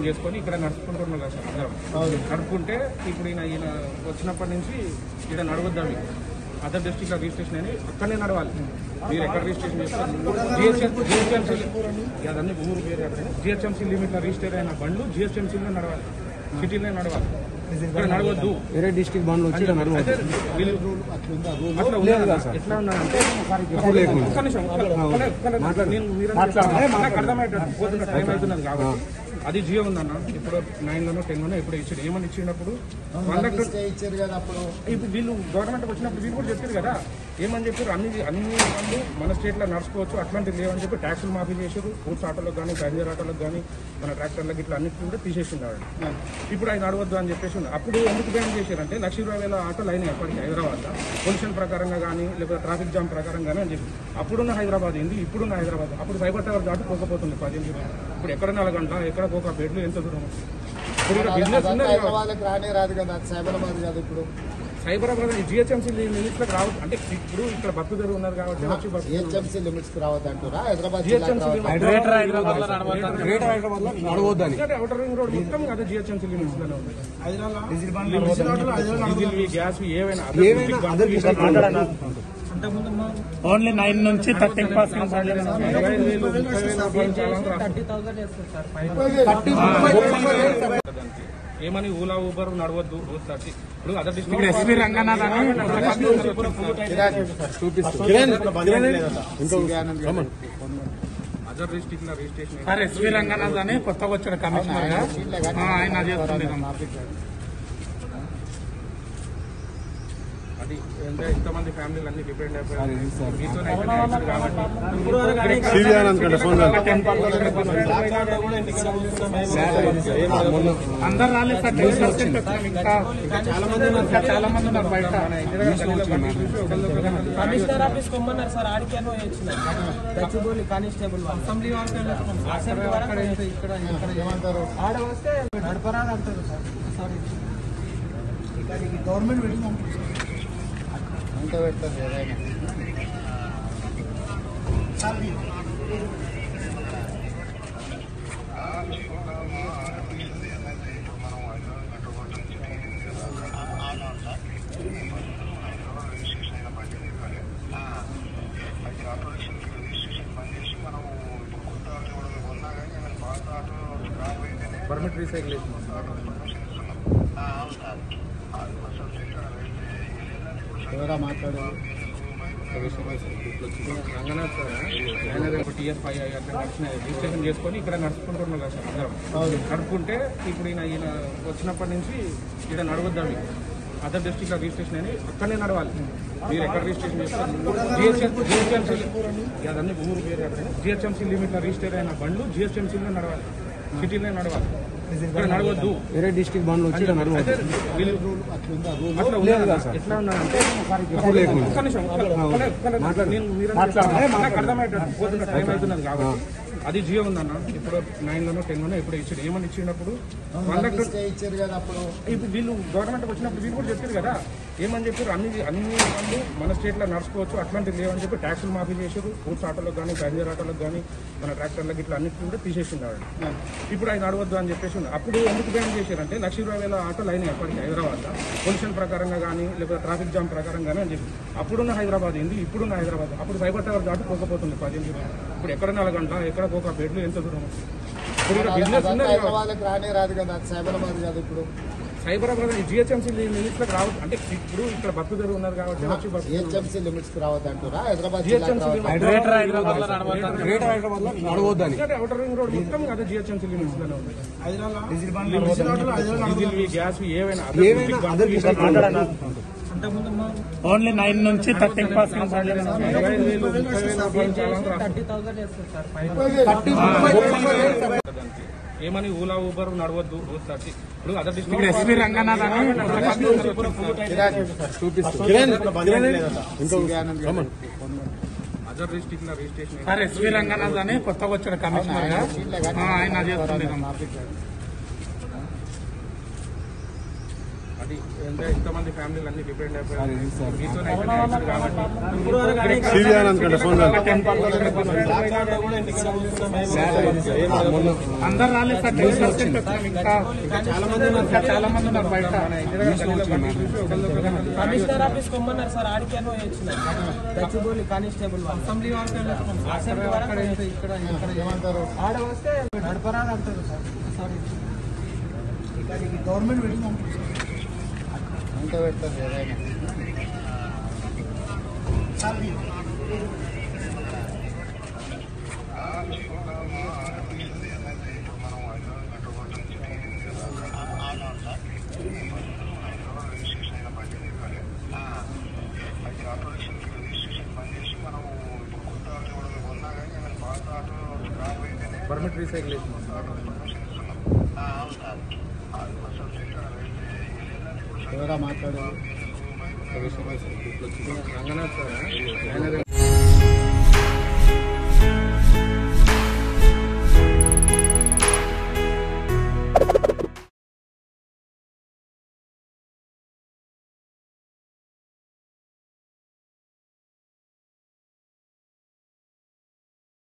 చేసుకొని ఇక్కడ నడుపుకుంటున్నాం కదా సార్ అందరం నడుపుకుంటే ఇప్పుడు ఈయన ఈయన వచ్చినప్పటి నుంచి ఇక్కడ నడవద్దు అవి అదర్ డిస్ట్రిక్ట్ లో రిజిస్ట్రేషన్ అని అక్కడనే నడవాలి మీరు ఎక్కడ రిజిస్ట్రేషన్ చేస్తారు జిహెచ్ఎంసీ అదన్నీ ఊరు పేరు జిహెచ్ఎంసీ లిమిట్ లో రిజిస్టర్ అయిన బండ్లు జిహెచ్ఎంసీలో నడవాలి సిటీలో నడవాలి ఇక్కడ నడవద్దు వేరే డిస్ట్రిక్ట్ బండ్లు వచ్చి ఇక్కడ నడవద్దు. అయితే వీళ్ళు అట్లా ఉన్నది కదా. ఎట్లా ఉన్నదంటే ఒక్క నిమిషం, ఒక్క- ఒక్క- ఒక్క- నేను మీరంతా నాకు అర్థమయ్యేటట్టు పోతున్న టైం అవుతున్నది కాబట్టి అది జియో ఉందన్న ఇప్పుడు నైన్ లోనో టెన్ లోనో ఎప్పుడు ఇచ్చాడు ఏమని ఇచ్చినప్పుడు వాళ్ళకి ఇచ్చారు కదా అప్పుడు ఇప్పుడు వీళ్ళు గవర్నమెంట్ వచ్చినప్పుడు వీళ్ళు కూడా చెప్పారు కదా ఏమని చెప్పారు అన్ని అన్ని పనులు మన స్టేట్ లో నడుచుకోవచ్చు అట్లాంటివి లేవని చెప్పి ట్యాక్సులు మాఫీ చేశారు ఫుడ్స్ ఆటోలకు కానీ ప్యాసింజర్ ఆటోలకు కానీ మన ట్రాక్టర్లకు ఇట్లా అన్నిటి కూడా తీసేసిండారు ఇప్పుడు ఆయన నడవద్దు అని చెప్పేసి ఉంది. అప్పుడు ఎందుకు బ్యాన్ చేశారంటే లక్ష ఇరవై వేల ఆటోలు అయినాయి అప్పటికి హైదరాబాద్ లో పొల్యూషన్ ప్రకారంగా కానీ లేకపోతే ట్రాఫిక్ జామ్ ప్రకారంగా కానీ అని చెప్పి అప్పుడున్న హైదరాబాద్ ఏంది ఇప్పుడున్న హైదరాబాద్ అప్పుడు సైబర్ టవర్ దాటి పోకపోతుంది పదిహేను కిలోమీటర్లు. ఇప్పుడు ఎక్కడ నాలుగు గంటల ఎక్కడ ఒక బెడ్లు ఎంత దూరం ఇప్పుడు ఇక్కడ బిజినెస్ ఉన్నది కదా. హైదరాబాద్కి రానే రాదు కదా అది సైబరాబాద్ కదా ఇప్పుడు సైబరాబాద్ ఈ జిహెచ్ఎంసీ లిమిట్స్ లో రావచ్చు అంటే ఇప్పుడు ఇక్కడ బతుకుదరు ఉన్నారు కాబట్టి వచ్చి బతుకు జిహెచ్ఎంసీ లిమిట్స్ కి రావద్దు అంటారా హైదరాబాద్ జిహెచ్ఎంసీ గ్రేటర్ హైదరాబాద్ లో గ్రేటర్ హైదరాబాద్ లో నడవద్దని అవుటర్ రింగ్ రోడ్ మొత్తం అదే జిహెచ్ఎంసీ లిమిట్స్ లోనే ఉంది డీజిల్ గ్యాస్ ఏవైనా other ఏమైనా district అదర్ బండ్లు ఓన్లీ నైన్ నుంచి థర్టీ పర్సెంట్ ఇరవై ఐదు వేలు, ముప్పై వేలు అప్పుడు చాలా మంది రాస్తారు. ఏమని ఓలా ఊబర్ నడవద్దు రోజు థర్టీ ఇప్పుడు అదర్ ఇప్పుడు ఎస్పీ రంగనాథ్ అని అదర్ డిస్ట్రిక్ట్ లో రిజిస్ట్రేషన్ సార్ ఎస్పీ రంగనాథ్ అని కొత్తగా వచ్చిన కమిషనర్ గా ఆ, ఆయన చేస్తుంది ఇదంతా. అది అంటే ఇంతమంది ఫ్యామిలీలు అన్ని డిపెండ్ అయిపోయారు మీతో కాబట్టి అందరు రాలేదు సార్ టెన్ పర్సెంట్ వచ్చినాం ఇంకా చాలా మంది ఇంకా చాలా మంది ఉన్నారు బయట కమిషనర్ ఆఫీస్ కొమ్మన్నారు సార్ ఆడికేనో వచ్చిన గచ్చిబౌలి కానిస్టేబుల్ వాళ్ళు. అసెంబ్లీ వరకు వెళ్ళొచ్చు. అసెంబ్లీ వరకు వెళ్ళొచ్చు. ఏమంటారు ఆడ వస్తే నడపరాదు అంటారు సార్ సారీ గవర్నమెంట్ పెట్టింది అంత పెడతారు ఏదైనా పర్మిట్ రీసైక్లేషన్ ఎవరా మాట్లాడేది రంగనాథ్ సార్ ఆయన రేపు టీఎస్ ఫైవ్ అట్లా నడిచిన రిజిస్ట్రేషన్ చేసుకొని ఇక్కడ నడుపుకుంటున్నాం కదా సార్ అందరం నడుపుకుంటే ఇప్పుడు ఈయన ఈయన వచ్చినప్పటి నుంచి ఇక్కడ నడవద్దు అవి అదర్ డిస్ట్రిక్ట్ లో రిజిస్ట్రేషన్ అని అక్కడనే నడవాలి మీరు ఎక్కడ రిజిస్ట్రేషన్ చేస్తారు జిహెచ్ఎంసీ అదన్నీ ఊరు పేరు జిహెచ్ఎంసీ లిమిట్ లో రిజిస్టర్ అయిన బండ్లు జిహెచ్ఎంసీలో నడవాలి సిటీలో నడవాలి ఇక్కడ నడవద్దు వేరే డిస్ట్రిక్ట్ బండ్లు వచ్చి ఇక్కడ అయితే నడవద్దు వీళ్ళు అట్లుందా రూల్ అట్లా ఉన్నది కదా. ఎట్లా ఉన్నదంటే ఒక్క నిమిషం, ఒక్క- ఒక్క- ఒక్క- నేను మీరంతా నాకు అర్థమయ్యేటట్టు పోతున్న టైం అవుతున్నది కాబట్టి అది జియో ఉందన్న ఇప్పుడు నైన్ లోనో టెన్ లోనో ఎప్పుడు ఇచ్చాడు ఏమని ఇచ్చినప్పుడు వాళ్ళకి ఇచ్చారు కదా అప్పుడు ఇప్పుడు వీళ్ళు గవర్నమెంట్ వచ్చినప్పుడు వీళ్ళు కూడా చెప్పారు కదా ఏమని చెప్పారు అన్ని అన్ని పనులు మన స్టేట్ లో నడుచుకోవచ్చు అట్లాంటివి లేవని చెప్పి ట్యాక్సులు మాఫీ చేశారు ఫుడ్స్ ఆటోలకు కానీ ప్యాసింజర్ ఆటోలకు కానీ మన ట్రాక్టర్లకు ఇట్లా అన్నిటి కూడా తీసేసిండారు ఇప్పుడు ఆయన నడవద్దు అని చెప్పేసి ఉంది. అప్పుడు ఎందుకు బ్యాన్ చేశారంటే లక్ష ఇరవై వేల ఆటోలు అయినాయి అప్పటికి హైదరాబాద్ లో పొల్యూషన్ ప్రకారంగా కానీ లేకపోతే ట్రాఫిక్ జామ్ ప్రకారంగా కానీ అని చెప్పి అప్పుడున్న హైదరాబాద్ ఏంది ఇప్పుడున్న హైదరాబాద్ అప్పుడు సైబర్ టవర్ దాటి పోకపోతుంది పదిహేను కిలోమీటర్లు. ఇప్పుడు ఎక్కడ నాలుగు గంటల ఎక్కడ ఒక బెడ్లు ఎంత దూరం ఇప్పుడు ఇక్కడ బిజినెస్ ఉన్నది కదా. హైదరాబాద్కి రానే రాదు కదా అది సైబరాబాద్ కదా ఇప్పుడు సైబరాబాద్ ఈ జిహెచ్ఎంసీ లిమిట్స్ లో రావచ్చు అంటే ఇప్పుడు ఇక్కడ బతుకుదరు ఉన్నారు కాబట్టి వచ్చి బతుకు జిహెచ్ఎంసీ లిమిట్స్ కి రావద్దు అంటారా హైదరాబాద్ జిహెచ్ఎంసీ గ్రేటర్ హైదరాబాద్ లో గ్రేటర్ హైదరాబాద్ లో నడవద్దని అవుటర్ రింగ్ రోడ్ మొత్తం అదే జిహెచ్ఎంసీ లిమిట్స్ లోనే ఉంది డీజిల్ గ్యాస్ ఏవైనా other ఏమైనా district అదర్ డిస్ట్రిక్ట్ బండ్లు అంతకుముందు మా ఓన్లీ నైన్ నుంచి థర్టీ పర్సెంట్ ఇరవై ఐదు వేలు, ముప్పై వేలు అప్పుడు చాలా మంది రాస్తారు. థర్టీ థౌసండ్ వేస్తారు సార్ ఫైవ్ ఏమని ఓలా ఊబర్ నడవద్దు రోజు థర్టీ ఇప్పుడు అదర్ ఇప్పుడు డిస్ట్రిక్ట్ ఎస్పీ రంగనాథ్ అని అదర్ డిస్ట్రిక్ట్ లో రిజిస్ట్రేషన్ సార్ ఎస్పీ రంగనాథ్ అని కొత్తగా వచ్చిన కమిషనర్ గా ఆ, ఆయన చేస్తుంది ఇదంతా. అది అంటే ఇంతమంది ఫ్యామిలీలు అన్ని డిపెండ్ అది అయిపోయారు ఇది సార్. మీతో అయిపోయినాయి కాబట్టి ఇప్పుడు వరకు అనేక కూడా ఇంటికాడ కూర్చున్నాం. మొన్న అందరు రాలేదు సార్ టెన్ పర్సెంట్ వచ్చినాం ఇంకా చాలా మంది ఉన్నారు ఇంకా చాలా మంది ఉన్నారు బయట కమిషనర్ ఆఫీస్ కొమ్మన్నారు సార్ ఆడికేనో వచ్చిన గచ్చిబౌలి కానిస్టేబుల్ వాళ్ళు. అసెంబ్లీ వరకు వెళ్ళొచ్చాం. అసెంబ్లీ వరకు ఇక్కడ ఇక్కడ ఏమంటారు ఆడ వస్తే నడపరాదు అంటారు సార్ సారీ గవర్నమెంట్ పెట్టింది అంత పెడతారు ఏదైనా పర్మిట్ రీసైక్లేషన్ ఎవరా మాట్లాడేది రంగనాథ్ సార్ ఆయన